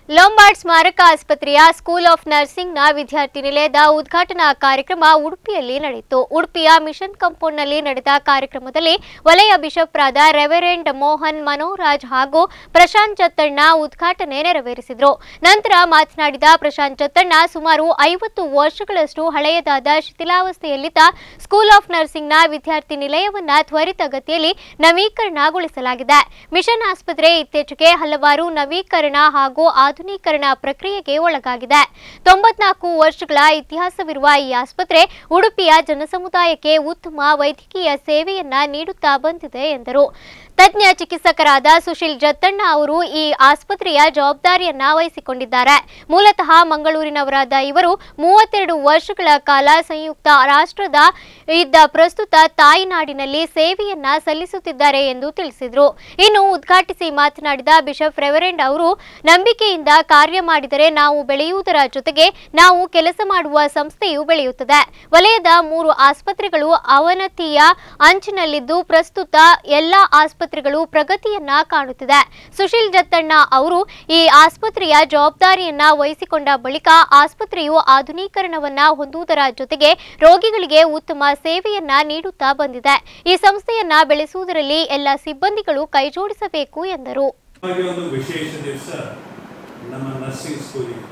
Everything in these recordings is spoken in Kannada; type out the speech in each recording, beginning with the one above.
ಲೊಂಬಾರ್ಡ್ ಸ್ಮಾರಕ ಆಸ್ಪತ್ರೆಯ ಸ್ಕೂಲ್ ಆಫ್ ನರ್ಸಿಂಗ್ನ ವಿದ್ಯಾರ್ಥಿ ನಿಲಯದ ಉದ್ಘಾಟನಾ ಕಾರ್ಯಕ್ರಮ ಉಡುಪಿಯಲ್ಲಿ ನಡೆಯಿತು ಉಡುಪಿಯ ಮಿಷನ್ ಕಾಂಪೌಂಡ್ನಲ್ಲಿ ನಡೆದ ಕಾರ್ಯಕ್ರಮದಲ್ಲಿ ವಲಯ ಬಿಷಪ್ರಾದ ರೆವರೆಂಡ್ ಮೋಹನ್ ಮನೋರಾಜ್ ಹಾಗೂ ಪ್ರಶಾಂತ್ ಚತ್ತಣ್ಣ ಉದ್ಘಾಟನೆ ನೆರವೇರಿಸಿದರು ನಂತರ ಮಾತನಾಡಿದ ಪ್ರಶಾಂತ್ ಚತ್ತಣ್ಣ ಸುಮಾರು ಐವತ್ತು ವರ್ಷಗಳಷ್ಟು ಹಳೆಯದಾದ ಶಿಥಿಲಾವಸ್ಥೆಯಲ್ಲಿದ್ದ ಸ್ಕೂಲ್ ಆಫ್ ನರ್ಸಿಂಗ್ನ ವಿದ್ಯಾರ್ಥಿ ನಿಲಯವನ್ನ ತ್ವರಿತಗತಿಯಲ್ಲಿ ನವೀಕರಣಗೊಳಿಸಲಾಗಿದೆ ಮಿಷನ್ ಆಸ್ಪತ್ರೆ ಇತ್ತೀಚೆಗೆ ಹಲವಾರು ನವೀಕರಣ ಹಾಗೂ ಆಧುನೀಕರಣ ಪ್ರಕ್ರಿಯೆಗೆ ಒಳಗಾಗಿದೆ ತೊಂಬತ್ನಾಲ್ಕು ವರ್ಷಗಳ ಇತಿಹಾಸವಿರುವ ಈ ಆಸ್ಪತ್ರೆ ಉಡುಪಿಯ ಜನಸಮುದಾಯಕ್ಕೆ ಉತ್ತಮ ವೈದ್ಯಕೀಯ ಸೇವೆಯನ್ನ ನೀಡುತ್ತಾ ಬಂದಿದೆ ಎಂದರು ತಜ್ಞ ಚಿಕಿತ್ಸಕರಾದ ಸುಶೀಲ್ ಜತ್ತಣ್ಣ ಅವರು ಈ ಆಸ್ಪತ್ರೆಯ ಜವಾಬ್ದಾರಿಯನ್ನ ವಹಿಸಿಕೊಂಡಿದ್ದಾರೆ ಮೂಲತಃ ಮಂಗಳೂರಿನವರಾದ ಇವರು ಮೂವತ್ತೆರಡು ವರ್ಷಗಳ ಕಾಲ ಸಂಯುಕ್ತ ರಾಷ್ಟ್ರದ ಇದ್ದ ಪ್ರಸ್ತುತ ತಾಯಿನಾಡಿನಲ್ಲಿ ಸೇವೆಯನ್ನ ಸಲ್ಲಿಸುತ್ತಿದ್ದಾರೆ ಎಂದು ತಿಳಿಸಿದರು ಇನ್ನು ಉದ್ಘಾಟಿಸಿ ಮಾತನಾಡಿದ ಬಿಷಪ್ ರೆವರೆಂಡ್ ಅವರು ನಂಬಿಕೆಯಿಂದ ಕಾರ್ಯ ಮಾಡಿದರೆ ನಾವು ಬೆಳೆಯುವುದರ ಜೊತೆಗೆ ನಾವು ಕೆಲಸ ಮಾಡುವ ಸಂಸ್ಥೆಯು ಬೆಳೆಯುತ್ತದೆ ವಲಯದ ಮೂರು ಆಸ್ಪತ್ರೆಗಳು ಅವನತಿಯ ಅಂಚಿನಲ್ಲಿದ್ದು ಪ್ರಸ್ತುತ ಎಲ್ಲ ಆಸ್ಪತ್ರೆಗಳು ಪ್ರಗತಿಯನ್ನ ಕಾಣುತ್ತಿದೆ ಸುಶೀಲ್ ಜತ್ತಣ್ಣ ಅವರು ಈ ಆಸ್ಪತ್ರೆಯ ಜವಾಬ್ದಾರಿಯನ್ನ ವಹಿಸಿಕೊಂಡ ಬಳಿಕ ಆಸ್ಪತ್ರೆಯು ಆಧುನೀಕರಣವನ್ನ ಹೊಂದುವುದರ ಜೊತೆಗೆ ರೋಗಿಗಳಿಗೆ ಉತ್ತಮ ಸೇವೆಯನ್ನ ನೀಡುತ್ತಾ ಬಂದಿದೆ ಈ ಸಂಸ್ಥೆಯನ್ನ ಬೆಳೆಸುವುದರಲ್ಲಿ ಎಲ್ಲ ಸಿಬ್ಬಂದಿಗಳು ಕೈಜೋಡಿಸಬೇಕು ಎಂದರು ಹಾಗೆ ಒಂದು ವಿಶೇಷ ದಿವಸ ನಮ್ಮ ನರ್ಸಿಂಗ್ ಸ್ಕೂಲಿಗೆ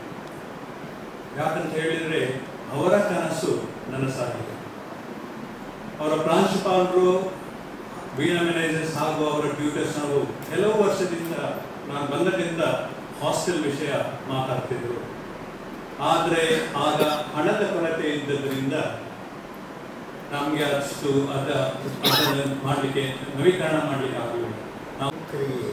ಯಾಕಂತ ಹೇಳಿದರೆ ಅವರ ಕನಸು ನನಸಾಗಿದೆ ಅವರ ಪ್ರಾಂಶುಪಾಲರು ವೀಣಾ ಮ್ಯಾನೇಜರ್ಸ್ ಹಾಗೂ ಅವರ ಟ್ಯೂಟರ್ಸ್ ನಾವು ಕೆಲವು ವರ್ಷದಿಂದ ನಾನು ಬಂದದಿಂದ ಹಾಸ್ಟೆಲ್ ವಿಷಯ ಮಾತಾಡ್ತಿದ್ರು ಆದರೆ ಆಗ ಹಣದ ಕೊರತೆ ಇದ್ದದ್ರಿಂದ ನಮಗೆ ಅಷ್ಟು ಅದ ಅದನ್ನು ಮಾಡಲಿಕ್ಕೆ ನವೀಕರಣ ಮಾಡಲಿಕ್ಕೆ ಆಗಲಿಲ್ಲ ನಾವು ಕ್ರಿಯೆ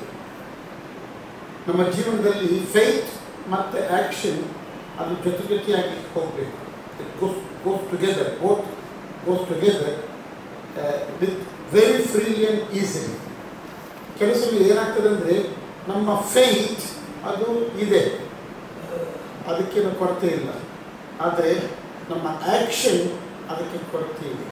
ನಮ್ಮ ಜೀವನದಲ್ಲಿ ಫೇತ್ ಮತ್ತು ಆ್ಯಕ್ಷನ್ ಅದು ಜೊತೆ ಜೊತೆಯಾಗಿ ಹೋಗಬೇಕು goes goes together both goes together with very freely and easily ಕೆಲಸಗಳು ಏನಾಗ್ತದೆ ಅಂದರೆ ನಮ್ಮ ಫೇತ್ ಅದು ಇದೆ ಅದಕ್ಕೇನು ಕೊರತೆ ಇಲ್ಲ ಆದರೆ ನಮ್ಮ ಆ್ಯಕ್ಷನ್ ಅದಕ್ಕೆ ಕೊರತೆ ಇದೆ